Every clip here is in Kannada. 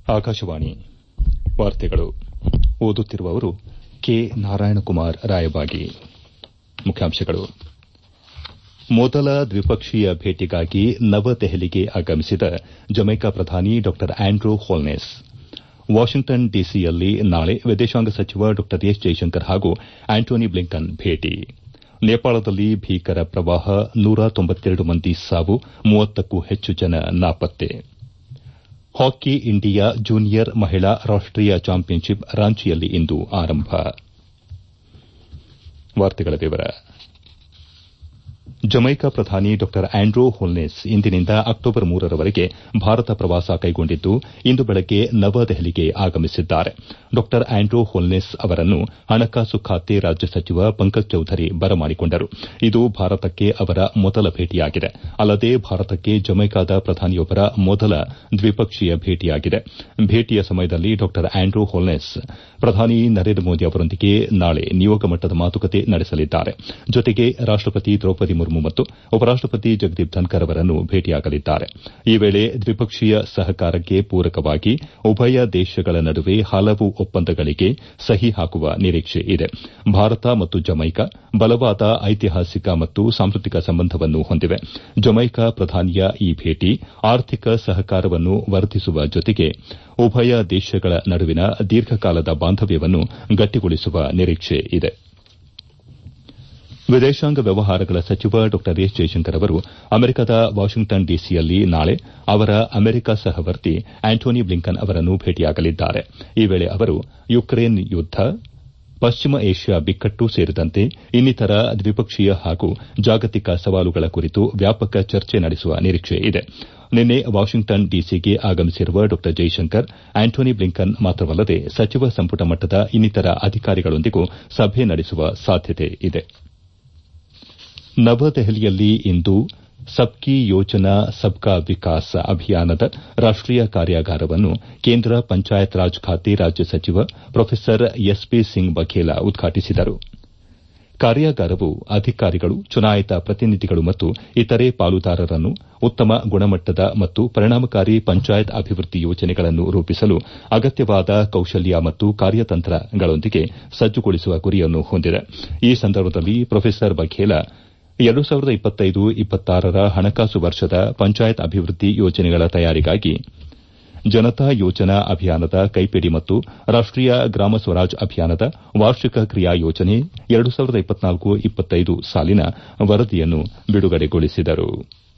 ಆಕಾಶವಾಣಿ ವಾರ್ತೆಗಳು ಓದುತ್ತಿರುವವರು ಕೆ ನಾರಾಯಣಕುಮಾರ್ ರಾಯಬಾಗಿ ಮುಖ್ಯಾಂಶಗಳು ಮೊದಲ ದ್ವಿಪಕ್ಷೀಯ ಭೇಟಿಗಾಗಿ ನವದೆಹಲಿಗೆ ಆಗಮಿಸಿದ ಜಮೈಕಾ ಪ್ರಧಾನಿ ಡಾ ಆಂಡ್ರೂ ಹೋಲ್ನೆಸ್ ವಾಷಿಂಗ್ಟನ್ ಡಿಸಿಯಲ್ಲಿ ನಾಳೆ ವಿದೇಶಾಂಗ ಸಚಿವ ಡಾ ಎಸ್ ಜೈಶಂಕರ್ ಹಾಗೂ ಆಂಟೋನಿ ಬ್ಲಿಂಕನ್ ಭೇಟಿ ನೇಪಾಳದಲ್ಲಿ ಭೀಕರ ಪ್ರವಾಹ ನೂರ ತೊಂಬತ್ತೆರಡು ಮಂದಿ ಸಾವು ಮೂವತ್ತಕ್ಕೂ ಹೆಚ್ಚು ಜನ ನಾಪತ್ತೆ ಹಾಕಿ ಇಂಡಿಯಾ ಜೂನಿಯರ್ ಮಹಿಳಾ ರಾಷ್ಟೀಯ ಚಾಂಪಿಯನ್ಶಿಪ್ ರಾಂಚಿಯಲ್ಲಿ ಇಂದು ಆರಂಭ ಜಮೈಕಾ ಪ್ರಧಾನಿ ಡಾ ಆಂಡ್ರೂ ಹೋಲ್ನೆಸ್ ಇಂದಿನಿಂದ ಅಕ್ಟೋಬರ್ ಮೂರರವರೆಗೆ ಭಾರತ ಪ್ರವಾಸ ಕೈಗೊಂಡಿದ್ದು ಇಂದು ಬೆಳಗ್ಗೆ ನವದೆಹಲಿಗೆ ಆಗಮಿಸಿದ್ದಾರೆ ಡಾ ಆಂಡ್ರೂ ಹೋಲ್ನೆಸ್ ಅವರನ್ನು ಹಣಕಾಸು ಖಾತೆ ರಾಜ್ಯ ಸಚಿವ ಪಂಕಜ್ ಚೌಧರಿ ಬರಮಾಡಿಕೊಂಡರು ಇದು ಭಾರತಕ್ಕೆ ಅವರ ಮೊದಲ ಭೇಟಿಯಾಗಿದೆ ಅಲ್ಲದೆ ಭಾರತಕ್ಕೆ ಜಮೈಕಾದ ಪ್ರಧಾನಿಯೊಬ್ಬರ ಮೊದಲ ದ್ವಿಪಕ್ಷೀಯ ಭೇಟಿಯಾಗಿದೆ ಭೇಟಿಯ ಸಮಯದಲ್ಲಿ ಡಾ ಆಂಡ್ರೂ ಹೋಲ್ನೆಸ್ ಪ್ರಧಾನಿ ನರೇಂದ್ರ ಮೋದಿ ಅವರೊಂದಿಗೆ ನಾಳೆ ನಿಯೋಗ ಮಟ್ಟದ ಮಾತುಕತೆ ನಡೆಸಲಿದ್ದಾರೆ ಜೊತೆಗೆ ರಾಷ್ಟಪತಿ ದ್ರೌಪದಿ ಮುರ್ಮು ಮತ್ತು ಉಪರಾಷ್ಟಪತಿ ಜಗದೀಪ್ ಧನ್ಕರ್ ಅವರನ್ನು ಭೇಟಿಯಾಗಲಿದ್ದಾರೆ ಈ ವೇಳೆ ದ್ವಿಪಕ್ಷೀಯ ಸಹಕಾರಕ್ಕೆ ಪೂರಕವಾಗಿ ಉಭಯ ದೇಶಗಳ ನಡುವೆ ಹಲವು ಒಪ್ಪಂದಗಳಿಗೆ ಸಹಿ ಹಾಕುವ ನಿರೀಕ್ಷೆ ಇದೆ ಭಾರತ ಮತ್ತು ಜಮೈಕಾ ಬಲವಾದ ಐತಿಹಾಸಿಕ ಮತ್ತು ಸಾಂಸ್ಕೃತಿಕ ಸಂಬಂಧವನ್ನು ಹೊಂದಿವೆ ಜಮೈಕಾ ಪ್ರಧಾನಿಯ ಈ ಭೇಟಿ ಆರ್ಥಿಕ ಸಹಕಾರವನ್ನು ವರ್ಧಿಸುವ ಜೊತೆಗೆ ಉಭಯ ದೇಶಗಳ ನಡುವಿನ ದೀರ್ಘಕಾಲದ ಬಾಂಧವ್ಯವನ್ನು ಗಟ್ಟಿಗೊಳಿಸುವ ನಿರೀಕ್ಷೆ ಇದೆ ವಿದೇಶಾಂಗ ವ್ಯವಹಾರಗಳ ಸಚಿವ ಡಾ ಎಸ್ ಜೈಶಂಕರ್ ಅವರು ಅಮೆರಿಕದ ವಾಷಿಂಗ್ಟನ್ ಡಿಸಿಯಲ್ಲಿ ನಾಳೆ ಅವರ ಅಮೆರಿಕ ಸಹವರ್ತಿ ಆಂಟೋನಿ ಬ್ಲಿಂಕನ್ ಅವರನ್ನು ಭೇಟಿಯಾಗಲಿದ್ದಾರೆ ಈ ವೇಳೆ ಅವರು ಯುಕ್ರೇನ್ ಯುದ್ದ ಪಶ್ಚಿಮ ಏಷ್ಯಾ ಬಿಕ್ಕಟ್ಟು ಸೇರಿದಂತೆ ಇನ್ನಿತರ ದ್ವಿಪಕ್ಷೀಯ ಹಾಗೂ ಜಾಗತಿಕ ಸವಾಲುಗಳ ಕುರಿತು ವ್ಯಾಪಕ ಚರ್ಚೆ ನಡೆಸುವ ನಿರೀಕ್ಷೆ ಇದೆ ನಿನ್ನೆ ವಾಷಿಂಗ್ಟನ್ ಡಿಸಿಗೆ ಆಗಮಿಸಿರುವ ಡಾ ಜೈಶಂಕರ್ ಆಂಟೋನಿ ಬ್ಲಿಂಕನ್ ಮಾತ್ರವಲ್ಲದೆ ಸಚಿವ ಸಂಪುಟ ಮಟ್ಟದ ಇನ್ನಿತರ ಅಧಿಕಾರಿಗಳೊಂದಿಗೂ ಸಭೆ ನಡೆಸುವ ಸಾಧ್ಯತೆ ಇದೆ ನವದೆಹಲಿಯಲ್ಲಿ ಇಂದು ಸಬ್ಕಿ ಯೋಜನಾ ಸಬ್ಕಾ ವಿಕಾಸ್ ಅಭಿಯಾನದ ರಾಷ್ಟೀಯ ಕಾರ್ಯಾಗಾರವನ್ನು ಕೇಂದ್ರ ಪಂಚಾಯತ್ ರಾಜ್ ಖಾತೆ ರಾಜ್ಯ ಸಚಿವ professor S P Singh Baghel ಉದ್ಘಾಟಿಸಿದರು ಕಾರ್ಯಾಗಾರವು ಅಧಿಕಾರಿಗಳು ಚುನಾಯಿತ ಪ್ರತಿನಿಧಿಗಳು ಮತ್ತು ಇತರೆ ಪಾಲುದಾರರನ್ನು ಉತ್ತಮ ಗುಣಮಟ್ಟದ ಮತ್ತು ಪರಿಣಾಮಕಾರಿ ಪಂಚಾಯತ್ ಅಭಿವೃದ್ದಿ ಯೋಜನೆಗಳನ್ನು ರೂಪಿಸಲು ಅಗತ್ಯವಾದ ಕೌಶಲ್ಯ ಮತ್ತು ಕಾರ್ಯತಂತ್ರಗಳೊಂದಿಗೆ ಸಜ್ಜುಗೊಳಿಸುವ ಗುರಿಯನ್ನು ಹೊಂದಿದೆ ಈ ಸಂದರ್ಭದಲ್ಲಿ ಪ್ರೊಫೆಸರ್ ಬಘೇಲ ಎರಡು ಸಾವಿರದ ಇಪ್ಪತ್ತೈದು ಇಪ್ಪತ್ತಾರರ ಹಣಕಾಸು ವರ್ಷದ ಪಂಚಾಯತ್ ಅಭಿವೃದ್ದಿ ಯೋಜನೆಗಳ ತಯಾರಿಗಾಗಿ ಜನತಾ ಯೋಜನಾ ಅಭಿಯಾನದ ಕೈಪಿಡಿ ಮತ್ತು ರಾಷ್ಟೀಯ ಗ್ರಾಮ ಸ್ವರಾಜ್ ಅಭಿಯಾನದ ವಾರ್ಷಿಕ ಕ್ರಿಯಾ ಯೋಜನೆ ಎರಡು ಸಾವಿರದ ಇಪ್ಪತ್ನಾಲ್ಕು ಇಪ್ಪತ್ತೈದು ಸಾಲಿನ ವರದಿಯನ್ನು ಬಿಡುಗಡೆಗೊಳಿಸಿದರು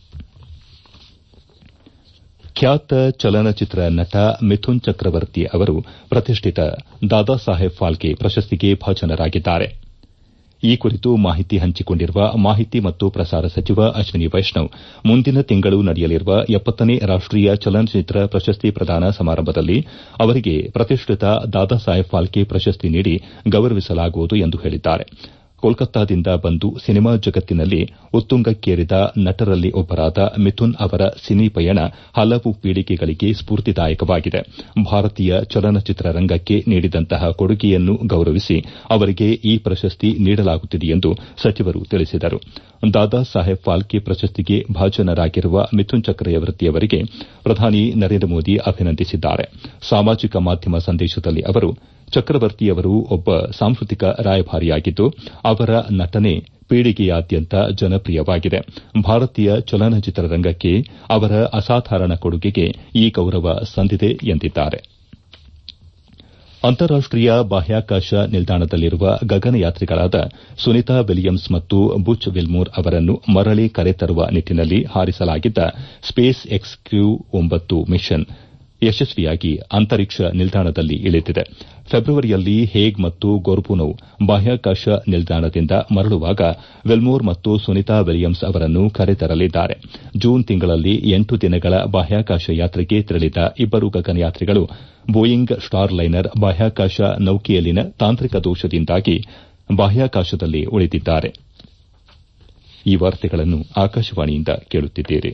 ಖ್ಯಾತ ಚಲನಚಿತ್ರ ನಟ ಮಿಥುನ್ ಚಕ್ರವರ್ತಿ ಅವರು ಪ್ರತಿಷ್ಠಿತ ದಾದಾ ಸಾಹೇಬ್ ಫಾಲ್ಕೆ ಪ್ರಶಸ್ತಿಗೆ ಭಾಜನರಾಗಿದ್ದಾರೆ ಈ ಕುರಿತು ಮಾಹಿತಿ ಹಂಚಿಕೊಂಡಿರುವ ಮಾಹಿತಿ ಮತ್ತು ಪ್ರಸಾರ ಸಚಿವ ಅಶ್ವಿನಿ ವೈಷ್ಣವ್ ಮುಂದಿನ ತಿಂಗಳು ನಡೆಯಲಿರುವ ಎಪ್ಪತ್ತನೇ ರಾಷ್ಟೀಯ ಚಲನಚಿತ್ರ ಪ್ರಶಸ್ತಿ ಪ್ರದಾನ ಸಮಾರಂಭದಲ್ಲಿ ಅವರಿಗೆ ಪ್ರತಿಷ್ಠಿತ ದಾದಾ ಸಾಹೇಬ್ ಫಾಲ್ಕೆ ಪ್ರಶಸ್ತಿ ನೀಡಿ ಗೌರವಿಸಲಾಗುವುದು ಎಂದು ಹೇಳಿದ್ದಾರೆ ಕೋಲ್ಕತ್ತಾದಿಂದ ಬಂದು ಸಿನಿಮಾ ಜಗತ್ತಿನಲ್ಲಿ ಉತ್ತುಂಗಕ್ಕೇರಿದ ನಟರಲ್ಲಿ ಒಬ್ಬರಾದ ಮಿಥುನ್ ಅವರ ಸಿನಿ ಪಯಣ ಹಲವು ಪೀಳಿಗೆಗಳಿಗೆ ಸ್ಫೂರ್ತಿದಾಯಕವಾಗಿದೆ ಭಾರತೀಯ ಚಲನಚಿತ್ರ ರಂಗಕ್ಕೆ ನೀಡಿದಂತಹ ಕೊಡುಗೆಯನ್ನು ಗೌರವಿಸಿ ಅವರಿಗೆ ಈ ಪ್ರಶಸ್ತಿ ನೀಡಲಾಗುತ್ತಿದೆ ಎಂದು ಸಚಿವರು ತಿಳಿಸಿದರು ದಾದಾ ಸಾಹೇಬ್ ಫಾಲ್ಕೆ ಪ್ರಶಸ್ತಿಗೆ ಭಾಜನರಾಗಿರುವ ಮಿಥುನ್ ಚಕ್ರವರ್ತಿಯವರಿಗೆ ಪ್ರಧಾನಿ ನರೇಂದ್ರ ಮೋದಿ ಅಭಿನಂದಿಸಿದ್ದಾರೆ ಸಾಮಾಜಿಕ ಮಾಧ್ಯಮ ಸಂದೇಶದಲ್ಲಿ ಅವರು ಚಕ್ರವರ್ತಿಯವರು ಒಬ್ಬ ಸಾಂಸ್ಕೃತಿಕ ರಾಯಭಾರಿಯಾಗಿದ್ದು ಅವರ ನಟನೆ ಪೀಳಿಗೆಯಾದ್ಯಂತ ಜನಪ್ರಿಯವಾಗಿದೆ ಭಾರತೀಯ ಚಲನಚಿತ್ರ ರಂಗಕ್ಕೆ ಅವರ ಅಸಾಧಾರಣ ಕೊಡುಗೆಗೆ ಈ ಗೌರವ ಸಂದಿದೆ ಎಂದಿದ್ದಾರೆ ಅಂತಾರಾಷ್ಟೀಯ ಬಾಹ್ಯಾಕಾಶ ನಿಲ್ದಾಣದಲ್ಲಿರುವ ಗಗನಯಾತ್ರಿಗಳಾದ ಸುನಿತಾ ವಿಲಿಯಮ್ಸ್ ಮತ್ತು ಬುಚ್ ವಿಲ್ಮೋರ್ ಅವರನ್ನು ಮರಳಿ ಕರೆತರುವ ನಿಟ್ಟನಲ್ಲಿ ಹಾರಿಸಲಾಗಿದ್ದ ಸ್ಪೇಸ್ ಎಕ್ಸ್ ಕ್ಯೂ ಒಂಬತ್ತು ಮಿಷನ್ ಯಶಸ್ವಿಯಾಗಿ ಅಂತರಿಕ್ಷ ನಿಲ್ದಾಣದಲ್ಲಿ ಇಳಿದಿದೆ ಫೆಬ್ರವರಿಯಲ್ಲಿ ಹೇಗ್ ಮತ್ತು ಗೊರ್ಬುನೋವ್ ಬಾಹ್ಯಾಕಾಶ ನಿಲ್ದಾಣದಿಂದ ಮರಳುವಾಗ ವಿಲ್ಮೋರ್ ಮತ್ತು ಸುನಿತಾ ವಿಲಿಯಮ್ಸ್ ಅವರನ್ನು ಕರೆತರಲಿದ್ದಾರೆ ಜೂನ್ ತಿಂಗಳಲ್ಲಿ ಎಂಟು ದಿನಗಳ ಬಾಹ್ಯಾಕಾಶ ಯಾತ್ರೆಗೆ ತೆರಳಿದ ಇಬ್ಬರು ಗಗನಯಾತ್ರಿಗಳು ಬೋಯಿಂಗ್ ಸ್ಟಾರ್ ಲೈನರ್ ಬಾಹ್ಯಾಕಾಶ ನೌಕೆಯಲ್ಲಿನ ತಾಂತ್ರಿಕ ದೋಷದಿಂದಾಗಿ ಬಾಹ್ಯಾಕಾಶದಲ್ಲಿ ಉಳಿದಿದ್ದಾರೆ ಈ ವಾರ್ತೆಗಳನ್ನು ಆಕಾಶವಾಣಿಯಿಂದ ಕೇಳುತ್ತಿದ್ದೀರಿ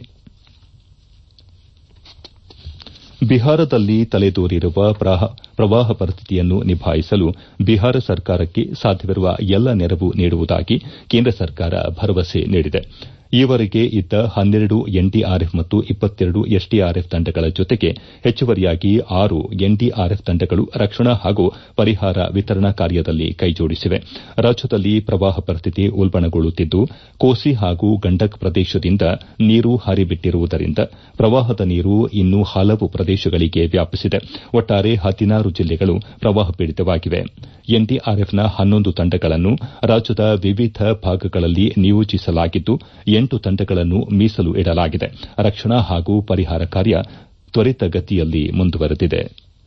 ಬಿಹಾರದಲ್ಲಿ ತಲೆದೋರಿರುವ ಪ್ರವಾಹ ಪರಿಸ್ಥಿತಿಯನ್ನು ನಿಭಾಯಿಸಲು ಬಿಹಾರ ಸರ್ಕಾರಕ್ಕೆ ಸಾಧ್ಯವಿರುವ ಎಲ್ಲ ನೆರವು ನೀಡುವುದಾಗಿ ಕೇಂದ್ರ ಸರ್ಕಾರ ಭರವಸೆ ನೀಡಿದೆ ಈವರೆಗೆ ಇದ್ದ ಹನ್ನೆರಡು ಎನ್ಡಿಆರ್ಎಫ್ ಮತ್ತು ಇಪ್ಪತ್ತೆರಡು ಎಸ್ಡಿಆರ್ಎಫ್ ತಂಡಗಳ ಜೊತೆಗೆ ಹೆಚ್ಚುವರಿಯಾಗಿ ಆರು ಎನ್ಡಿಆರ್ಎಫ್ ತಂಡಗಳು ರಕ್ಷಣಾ ಹಾಗೂ ಪರಿಹಾರ ವಿತರಣಾ ಕಾರ್ಯದಲ್ಲಿ ಕೈಜೋಡಿಸಿವೆ ರಾಜ್ಯದಲ್ಲಿ ಪ್ರವಾಹ ಪರಿಸ್ಥಿತಿ ಉಲ್ಬಣಗೊಳ್ಳುತ್ತಿದ್ದು ಕೋಸಿ ಹಾಗೂ ಗಂಡಕ್ ಪ್ರದೇಶದಿಂದ ನೀರು ಹರಿಬಿಟ್ಟಿರುವುದರಿಂದ ಪ್ರವಾಹದ ನೀರು ಇನ್ನೂ ಹಲವು ಪ್ರದೇಶಗಳಿಗೆ ವ್ಯಾಪಿಸಿದೆ ಒಟ್ಟಾರೆ ಹದಿನಾರು ಜಿಲ್ಲೆಗಳು ಪ್ರವಾಹ ಪೀಡಿತವಾಗಿವೆ ಎನ್ಡಿಆರ್ಎಫ್ನ ಹನ್ನೊಂದು ತಂಡಗಳನ್ನು ರಾಜ್ಯದ ವಿವಿಧ ಭಾಗಗಳಲ್ಲಿ ನಿಯೋಜಿಸಲಾಗಿದ್ದು ಎಂಟು ತಂಡಗಳನ್ನು ಮೀಸಲು ಇಡಲಾಗಿದೆ ರಕ್ಷಣಾ ಹಾಗೂ ಪರಿಹಾರ ಕಾರ್ಯ ತ್ವರಿತಗತಿಯಲ್ಲಿ ಮುಂದುವರೆದಿದೆ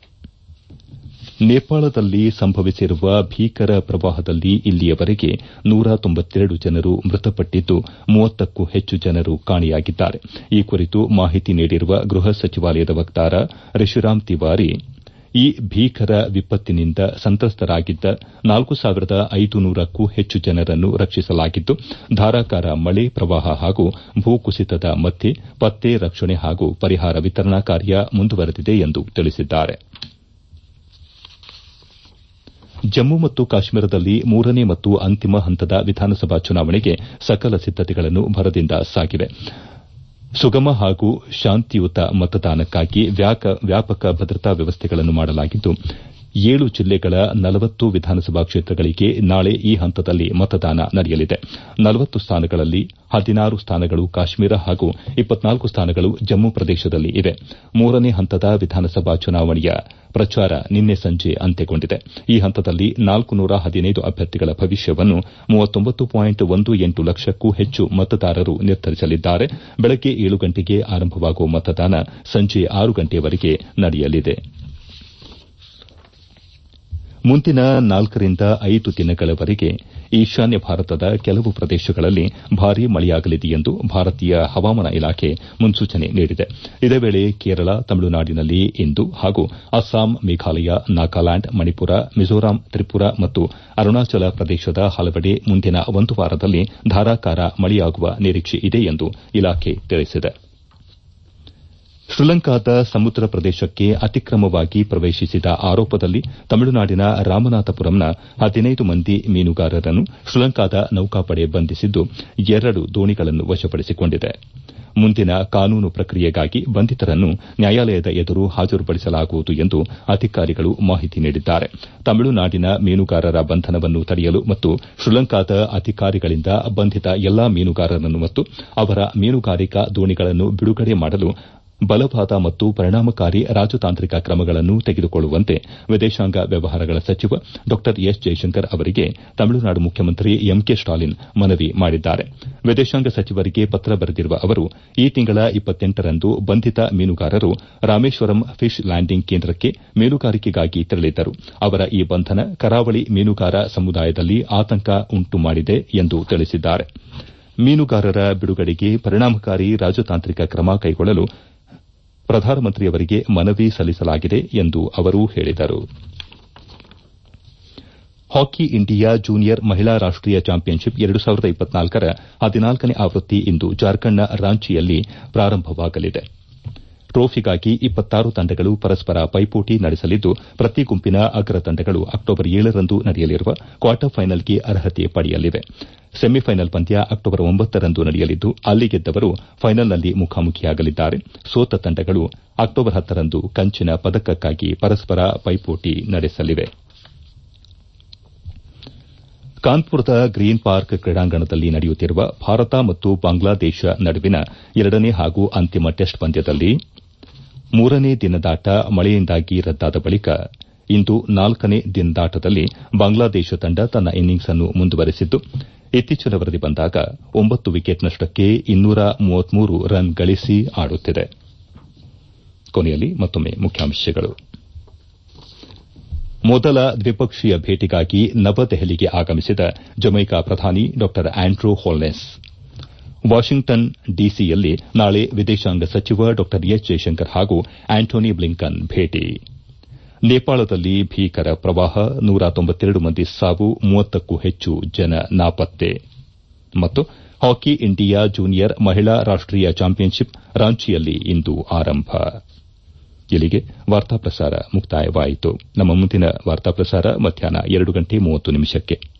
ನೇಪಾಳದಲ್ಲಿ ಸಂಭವಿಸಿರುವ ಭೀಕರ ಪ್ರವಾಹದಲ್ಲಿ ಇಲ್ಲಿಯವರೆಗೆ ನೂರ ತೊಂಬತ್ತೆರಡು ಜನರು ಮೃತಪಟ್ಟಿದ್ದು ಮೂವತ್ತಕ್ಕೂ ಹೆಚ್ಚು ಜನರು ಕಾಣೆಯಾಗಿದ್ದಾರೆ ಈ ಕುರಿತು ಮಾಹಿತಿ ನೀಡಿರುವ ಗೃಹ ಸಚಿವಾಲಯದ ವಕ್ತಾರ ರಿಶಿರಾಮ್ ತಿವಾರಿ ಈ ಭೀಕರ ವಿಪತ್ತಿನಿಂದ ಸಂತ್ರಸ್ತರಾಗಿದ್ದ ನಾಲ್ಕು ಸಾವಿರದ ಐದು ನೂರಕ್ಕೂ ಹೆಚ್ಚು ಜನರನ್ನು ರಕ್ಷಿಸಲಾಗಿದ್ದು ಧಾರಾಕಾರ ಮಳೆ ಪ್ರವಾಹ ಹಾಗೂ ಭೂಕುಸಿತದ ಮಧ್ಯೆ ಪತ್ತೆ ರಕ್ಷಣೆ ಹಾಗೂ ಪರಿಹಾರ ವಿತರಣಾ ಕಾರ್ಯ ಮುಂದುವರೆದಿದೆ ಎಂದು ತಿಳಿಸಿದ್ದಾರೆ ಜಮ್ಮು ಮತ್ತು ಕಾಶ್ಮೀರದಲ್ಲಿ ಮೂರನೇ ಮತ್ತು ಅಂತಿಮ ಹಂತದ ವಿಧಾನಸಭಾ ಚುನಾವಣೆಗೆ ಸಕಲ ಸಿದ್ದತೆಗಳನ್ನು ಭರದಿಂದ ಸಾಗಿವೆ ಸುಗಮ ಹಾಗೂ ಶಾಂತಿಯುತ ಮತದಾನಕ್ಕಾಗಿ ವ್ಯಾಪಕ ಭದ್ರತಾ ವ್ಯವಸ್ಥೆಗಳನ್ನು ಮಾಡಲಾಗಿದ್ದು ಏಳು ಜಿಲ್ಲೆಗಳ ನಲವತ್ತು ವಿಧಾನಸಭಾ ಕ್ಷೇತ್ರಗಳಿಗೆ ನಾಳೆ ಈ ಹಂತದಲ್ಲಿ ಮತದಾನ ನಡೆಯಲಿದೆ ನಲವತ್ತು ಸ್ಥಾನಗಳಲ್ಲಿ ಹದಿನಾರು ಸ್ಥಾನಗಳು ಕಾಶ್ಮೀರ ಹಾಗೂ ಇಪ್ಪತ್ನಾಲ್ಕು ಸ್ಥಾನಗಳು ಜಮ್ಮು ಪ್ರದೇಶದಲ್ಲಿ ಇವೆ ಮೂರನೇ ಹಂತದ ವಿಧಾನಸಭಾ ಚುನಾವಣೆಯ ಪ್ರಚಾರ ನಿನ್ನೆ ಸಂಜೆ ಅಂತ್ಯಗೊಂಡಿದೆ ಈ ಹಂತದಲ್ಲಿ ನಾಲ್ಕುನೂರ ಹದಿನೈದು ಅಭ್ಯರ್ಥಿಗಳ ಭವಿಷ್ಯವನ್ನು ಮೂವತ್ತೊಂಬತ್ತು ಪಾಯಿಂಟ್ ಒಂದು ಎಂಟು ಲಕ್ಷಕ್ಕೂ ಹೆಚ್ಚು ಮತದಾರರು ನಿರ್ಧರಿಸಲಿದ್ದಾರೆ ಬೆಳಗ್ಗೆ ಏಳು ಗಂಟೆಗೆ ಆರಂಭವಾಗುವ ಮತದಾನ ಸಂಜೆ ಆರು ಗಂಟೆಯವರೆಗೆ ನಡೆಯಲಿದೆ ಮುಂದಿನ ನಾಲ್ಕರಿಂದ ಐದು ದಿನಗಳವರೆಗೆ ಈಶಾನ್ಯ ಭಾರತದ ಕೆಲವು ಪ್ರದೇಶಗಳಲ್ಲಿ ಭಾರೀ ಮಳೆಯಾಗಲಿದೆ ಎಂದು ಭಾರತೀಯ ಹವಾಮಾನ ಇಲಾಖೆ ಮುನ್ಸೂಚನೆ ನೀಡಿದೆ ಇದೇ ವೇಳೆ ಕೇರಳ ತಮಿಳುನಾಡಿನಲ್ಲಿ ಇಂದು ಹಾಗೂ ಅಸ್ಸಾಂ ಮೇಘಾಲಯ ನಾಗಾಲ್ಯಾಂಡ್ ಮಣಿಪುರ ಮಿಜೋರಾಂ ತ್ರಿಪುರಾ ಮತ್ತು ಅರುಣಾಚಲ ಪ್ರದೇಶದ ಹಲವೆಡೆ ಮುಂದಿನ ಒಂದು ವಾರದಲ್ಲಿ ಧಾರಾಕಾರ ಮಳೆಯಾಗುವ ನಿರೀಕ್ಷೆ ಇದೆ ಎಂದು ಇಲಾಖೆ ತಿಳಿಸಿದೆ ಶ್ರೀಲಂಕಾದ ಸಮುದ್ರ ಪ್ರದೇಶಕ್ಕೆ ಅತಿಕ್ರಮವಾಗಿ ಪ್ರವೇಶಿಸಿದ ಆರೋಪದಲ್ಲಿ ತಮಿಳುನಾಡಿನ ರಾಮನಾಥಪುರಂನ ಹದಿನೈದು ಮಂದಿ ಮೀನುಗಾರರನ್ನು ಶ್ರೀಲಂಕಾದ ನೌಕಾಪಡೆ ಬಂಧಿಸಿದ್ದು ಎರಡು ದೋಣಿಗಳನ್ನು ವಶಪಡಿಸಿಕೊಂಡಿದೆ ಮುಂದಿನ ಕಾನೂನು ಪ್ರಕ್ರಿಯೆಗಾಗಿ ಬಂಧಿತರನ್ನು ನ್ಯಾಯಾಲಯದ ಎದುರು ಹಾಜರುಪಡಿಸಲಾಗುವುದು ಎಂದು ಅಧಿಕಾರಿಗಳು ಮಾಹಿತಿ ನೀಡಿದ್ದಾರೆ ತಮಿಳುನಾಡಿನ ಮೀನುಗಾರರ ಬಂಧನವನ್ನು ತಡೆಯಲು ಮತ್ತು ಶ್ರೀಲಂಕಾದ ಅಧಿಕಾರಿಗಳಿಂದ ಬಂಧಿತ ಎಲ್ಲಾ ಮೀನುಗಾರರನ್ನು ಮತ್ತು ಅವರ ಮೀನುಗಾರಿಕಾ ದೋಣಿಗಳನ್ನು ಬಿಡುಗಡೆ ಮಾಡಲು ಬಲವಾದ ಮತ್ತು ಪರಿಣಾಮಕಾರಿ ರಾಜತಾಂತ್ರಿಕ ಕ್ರಮಗಳನ್ನು ತೆಗೆದುಕೊಳ್ಳುವಂತೆ ವಿದೇಶಾಂಗ ವ್ಯವಹಾರಗಳ ಸಚಿವ ಡಾ ಎಸ್ ಜೈಶಂಕರ್ ಅವರಿಗೆ ತಮಿಳುನಾಡು ಮುಖ್ಯಮಂತ್ರಿ ಎಂಕೆ ಸ್ಟಾಲಿನ್ ಮನವಿ ಮಾಡಿದ್ದಾರೆ ವಿದೇಶಾಂಗ ಸಚಿವರಿಗೆ ಪತ್ರ ಬರೆದಿರುವ ಅವರು ಈ ತಿಂಗಳ ರಂದು ಬಂಧಿತ ಮೀನುಗಾರರು ರಾಮೇಶ್ವರಂ ಫಿಶ್ ಲ್ಯಾಂಡಿಂಗ್ ಕೇಂದ್ರಕ್ಕೆ ಮೀನುಗಾರಿಕೆಗಾಗಿ ತೆರಳಿದ್ದರು ಅವರ ಈ ಬಂಧನ ಕರಾವಳಿ ಮೀನುಗಾರ ಸಮುದಾಯದಲ್ಲಿ ಆತಂಕ ಉಂಟು ಮಾಡಿದೆ ಎಂದು ತಿಳಿಸಿದ್ದಾರೆ ಮೀನುಗಾರರ ಬಿಡುಗಡೆಗೆ ಪರಿಣಾಮಕಾರಿ ರಾಜತಾಂತ್ರಿಕ ಕ್ರಮ ಕೈಗೊಳ್ಳಲು ಪ್ರಧಾನಮಂತ್ರಿಯವರಿಗೆ ಮನವಿ ಸಲ್ಲಿಸಲಾಗಿದೆ ಎಂದು ಅವರು ಹೇಳಿದರು ಹಾಕಿ ಇಂಡಿಯಾ ಜೂನಿಯರ್ ಮಹಿಳಾ ರಾಷ್ಟೀಯ ಚಾಂಪಿಯನ್ಶಿಪ್ ಎರಡು ಸಾವಿರದ ಇಪ್ಪತ್ನಾಲ್ಕರ ಹದಿನಾಲ್ಕನೇ ಆವೃತ್ತಿ ಇಂದು ಜಾರ್ಖಂಡ್ನ ರಾಂಚಿಯಲ್ಲಿ ಪ್ರಾರಂಭವಾಗಲಿದೆ ಟ್ರೋಫಿಗಾಗಿ ಇಪ್ಪತ್ತಾರು ತಂಡಗಳು ಪರಸ್ಪರ ಪೈಪೋಟಿ ನಡೆಸಲಿದ್ದು ಪ್ರತಿ ಗುಂಪಿನ ಅಗ್ರ ತಂಡಗಳು ಅಕ್ಟೋಬರ್ ಏಳರಂದು ನಡೆಯಲಿರುವ ಕ್ವಾರ್ಟರ್ ಫೈನಲ್ಗೆ ಅರ್ಹತೆ ಪಡೆಯಲಿವೆ ಸೆಮಿಫೈನಲ್ ಪಂದ್ಯ ಅಕ್ಟೋಬರ್ ಒಂಬತ್ತರಂದು ನಡೆಯಲಿದ್ದು ಅಲ್ಲಿ ಗೆದ್ದವರು ಫೈನಲ್ನಲ್ಲಿ ಮುಖಾಮುಖಿಯಾಗಲಿದ್ದಾರೆ ಸೋತ ತಂಡಗಳು ಅಕ್ಟೋಬರ್ ಹತ್ತರಂದು ಕಂಚಿನ ಪದಕಕ್ಕಾಗಿ ಪರಸ್ಪರ ಪೈಪೋಟಿ ನಡೆಸಲಿವೆ ಕಾನ್ಪುರದ ಗ್ರೀನ್ ಪಾರ್ಕ್ ಕ್ರೀಡಾಂಗಣದಲ್ಲಿ ನಡೆಯುತ್ತಿರುವ ಭಾರತ ಮತ್ತು ಬಾಂಗ್ಲಾದೇಶ ನಡುವಿನ ಎರಡನೇ ಹಾಗೂ ಅಂತಿಮ ಟೆಸ್ಟ್ ಪಂದ್ಯದಲ್ಲಿ ಮೂರನೇ ದಿನದಾಟ ಮಳೆಯಿಂದಾಗಿ ರದ್ದಾದ ಬಳಿಕ ಇಂದು ನಾಲ್ಕನೇ ದಿನದಾಟದಲ್ಲಿ ಬಾಂಗ್ಲಾದೇಶ ತಂಡ ತನ್ನ ಇನ್ನಿಂಗ್ಸ್ ಅನ್ನು ಮುಂದುವರೆಸಿದ್ದು ಇತ್ತೀಚಿನ ವರದಿ ಬಂದಾಗ ಒಂಬತ್ತು ವಿಕೆಟ್ ನಷ್ಟಕ್ಕೆ ಇನ್ನೂರ ಮೂವತ್ಮೂರು ರನ್ ಗಳಿಸಿ ಆಡುತ್ತಿದೆ ಕೊನೆಯಲ್ಲಿ ಮತ್ತೊಮ್ಮೆ ಮುಖ್ಯಾಂಶಗಳು ಮೊದಲ ದ್ವಿಪಕ್ಷೀಯ ಭೇಟಿಗಾಗಿ ನವದೆಹಲಿಗೆ ಆಗಮಿಸಿದ ಜಮೈಕಾ ಪ್ರಧಾನಿ ಡಾ ಆಂಡ್ರೂ ಹೋಲ್ನೆಸ್ ವಾಷಿಂಗ್ಟನ್ ಡಿಸಿಯಲ್ಲಿ ನಾಳೆ ವಿದೇಶಾಂಗ ಸಚಿವ ಡಾ ಎಸ್ ಜೈಶಂಕರ್ ಹಾಗೂ ಆಂಟೋನಿ ಬ್ಲಿಂಕನ್ ಭೇಟಿ ನೇಪಾಳದಲ್ಲಿ ಭೀಕರ ಪ್ರವಾಹ ನೂರ ತೊಂಬತ್ತೆರಡು ಮಂದಿ ಸಾವು ಮೂವತ್ತಕ್ಕೂ ಹೆಚ್ಚು ಜನ ನಾಪತ್ತೆ ಮತ್ತು ಹಾಕಿ ಇಂಡಿಯಾ ಜೂನಿಯರ್ ಮಹಿಳಾ ರಾಷ್ಟೀಯ ಚಾಂಪಿಯನ್ಶಿಪ್ ರಾಂಚಿಯಲ್ಲಿ ಇಂದು ಆರಂಭ ಇಲ್ಲಿಗೆ ವಾರ್ತಾ ಪ್ರಸಾರ ಮುಕ್ತಾಯವಾಯಿತು ನಮ್ಮ ಮುಂದಿನ ವಾರ್ತಾ ಪ್ರಸಾರ ಮಧ್ಯಾಹ್ನ ಎರಡು ಗಂಟೆ ಮೂವತ್ತು ನಿಮಿಷಕ್ಕೆ